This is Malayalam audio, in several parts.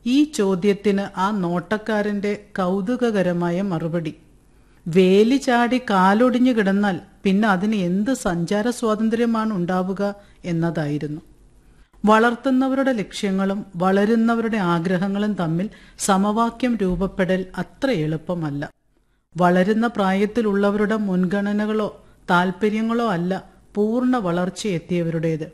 ഈ ചോദ്യത്തിന് ആ നോട്ടക്കാരന്റെ കൗതുകകരമായ മറുപടി വേലി ചാടി കാലൊടിഞ്ഞു കിടന്നാൽ പിന്നെ അതിന് എന്ത് സഞ്ചാര സ്വാതന്ത്ര്യമാണ് ഉണ്ടാവുക എന്നതായിരുന്നു വളർത്തുന്നവരുടെ ലക്ഷ്യങ്ങളും വളരുന്നവരുടെ ആഗ്രഹങ്ങളും തമ്മിൽ സമവാക്യം രൂപപ്പെടൽ അത്ര എളുപ്പമല്ല വളരുന്ന പ്രായത്തിലുള്ളവരുടെ മുൻഗണനകളോ താൽപ്പര്യങ്ങളോ അല്ല പൂർണ്ണ വളർച്ചയെത്തിയവരുടേത്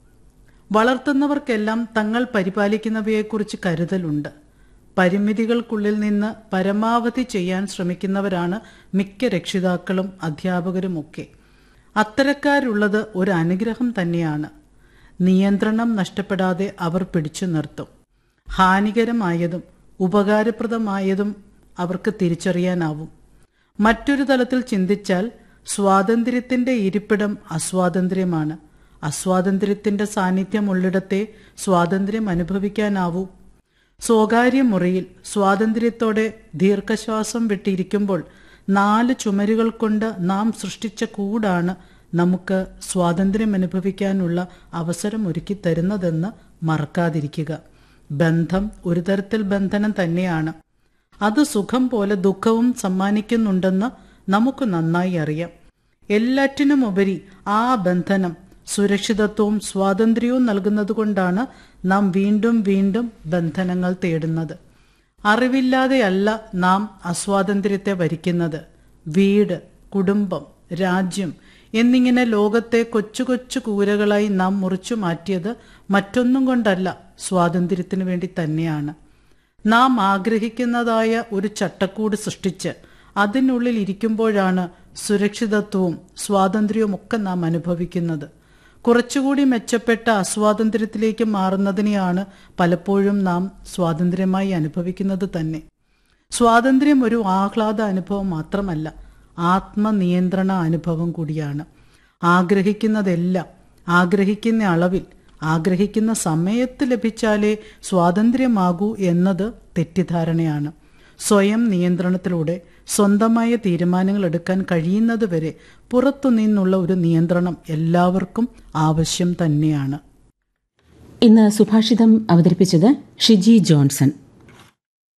വളർത്തുന്നവർക്കെല്ലാം തങ്ങൾ പരിപാലിക്കുന്നവയെക്കുറിച്ച് കരുതലുണ്ട് പരിമിതികൾക്കുള്ളിൽ നിന്ന് പരമാവധി ചെയ്യാൻ ശ്രമിക്കുന്നവരാണ് മിക്ക രക്ഷിതാക്കളും അധ്യാപകരുമൊക്കെ അത്തരക്കാരുള്ളത് ഒരു അനുഗ്രഹം തന്നെയാണ് നിയന്ത്രണം നഷ്ടപ്പെടാതെ അവർ പിടിച്ചു നിർത്തും ഹാനികരമായതും ഉപകാരപ്രദമായതും അവർക്ക് തിരിച്ചറിയാനാവും മറ്റൊരു തലത്തിൽ ചിന്തിച്ചാൽ സ്വാതന്ത്ര്യത്തിന്റെ ഇരിപ്പിടം അസ്വാതന്ത്ര്യമാണ് അസ്വാതന്ത്ര്യത്തിന്റെ സാന്നിധ്യമുള്ളിടത്തെ സ്വാതന്ത്ര്യം അനുഭവിക്കാനാവൂ സ്വകാര്യ മുറിയിൽ സ്വാതന്ത്ര്യത്തോടെ ദീർഘശ്വാസം വിട്ടിരിക്കുമ്പോൾ നാല് ചുമരുകൾ കൊണ്ട് നാം സൃഷ്ടിച്ച കൂടാണ് നമുക്ക് സ്വാതന്ത്ര്യം അനുഭവിക്കാനുള്ള അവസരം ഒരുക്കി തരുന്നതെന്ന് മറക്കാതിരിക്കുക ബന്ധം ഒരു തരത്തിൽ ബന്ധനം തന്നെയാണ് അത് സുഖം പോലെ ദുഃഖവും സമ്മാനിക്കുന്നുണ്ടെന്ന് നമുക്ക് നന്നായി അറിയാം എല്ലാറ്റിനുമുപരി ആ ബന്ധനം സുരക്ഷിതത്വവും സ്വാതന്ത്ര്യവും നൽകുന്നതുകൊണ്ടാണ് നാം വീണ്ടും വീണ്ടും ബന്ധനങ്ങൾ തേടുന്നത് അറിവില്ലാതെയല്ല നാം അസ്വാതന്ത്ര്യത്തെ വരിക്കുന്നത് വീട് കുടുംബം രാജ്യം എന്നിങ്ങനെ ലോകത്തെ കൊച്ചു കൊച്ചു കൂരകളായി നാം മുറിച്ചു മാറ്റിയത് മറ്റൊന്നും കൊണ്ടല്ല സ്വാതന്ത്ര്യത്തിനു വേണ്ടി തന്നെയാണ് നാം ആഗ്രഹിക്കുന്നതായ ഒരു ചട്ടക്കൂട് സൃഷ്ടിച്ച് അതിനുള്ളിൽ ഇരിക്കുമ്പോഴാണ് സുരക്ഷിതത്വവും സ്വാതന്ത്ര്യവും ഒക്കെ നാം അനുഭവിക്കുന്നത് കുറച്ചുകൂടി മെച്ചപ്പെട്ട അസ്വാതന്ത്ര്യത്തിലേക്ക് മാറുന്നതിനെയാണ് പലപ്പോഴും നാം സ്വാതന്ത്ര്യമായി അനുഭവിക്കുന്നത് തന്നെ സ്വാതന്ത്ര്യം ഒരു ആഹ്ലാദ അനുഭവം മാത്രമല്ല ആത്മനിയന്ത്രണ അനുഭവം കൂടിയാണ് ആഗ്രഹിക്കുന്നതെല്ലാം ആഗ്രഹിക്കുന്ന അളവിൽ ആഗ്രഹിക്കുന്ന സമയത്ത് ലഭിച്ചാലേ സ്വാതന്ത്ര്യമാകൂ എന്നത് തെറ്റിദ്ധാരണയാണ് സ്വയം നിയന്ത്രണത്തിലൂടെ സ്വന്തമായ തീരുമാനങ്ങൾ എടുക്കാൻ കഴിയുന്നതുവരെ പുറത്തുനിന്നുള്ള ഒരു നിയന്ത്രണം എല്ലാവർക്കും ആവശ്യം തന്നെയാണ് ഇന്ന് സുഭാഷിതം അവതരിപ്പിച്ചത് ഷിജി ജോൺസൺ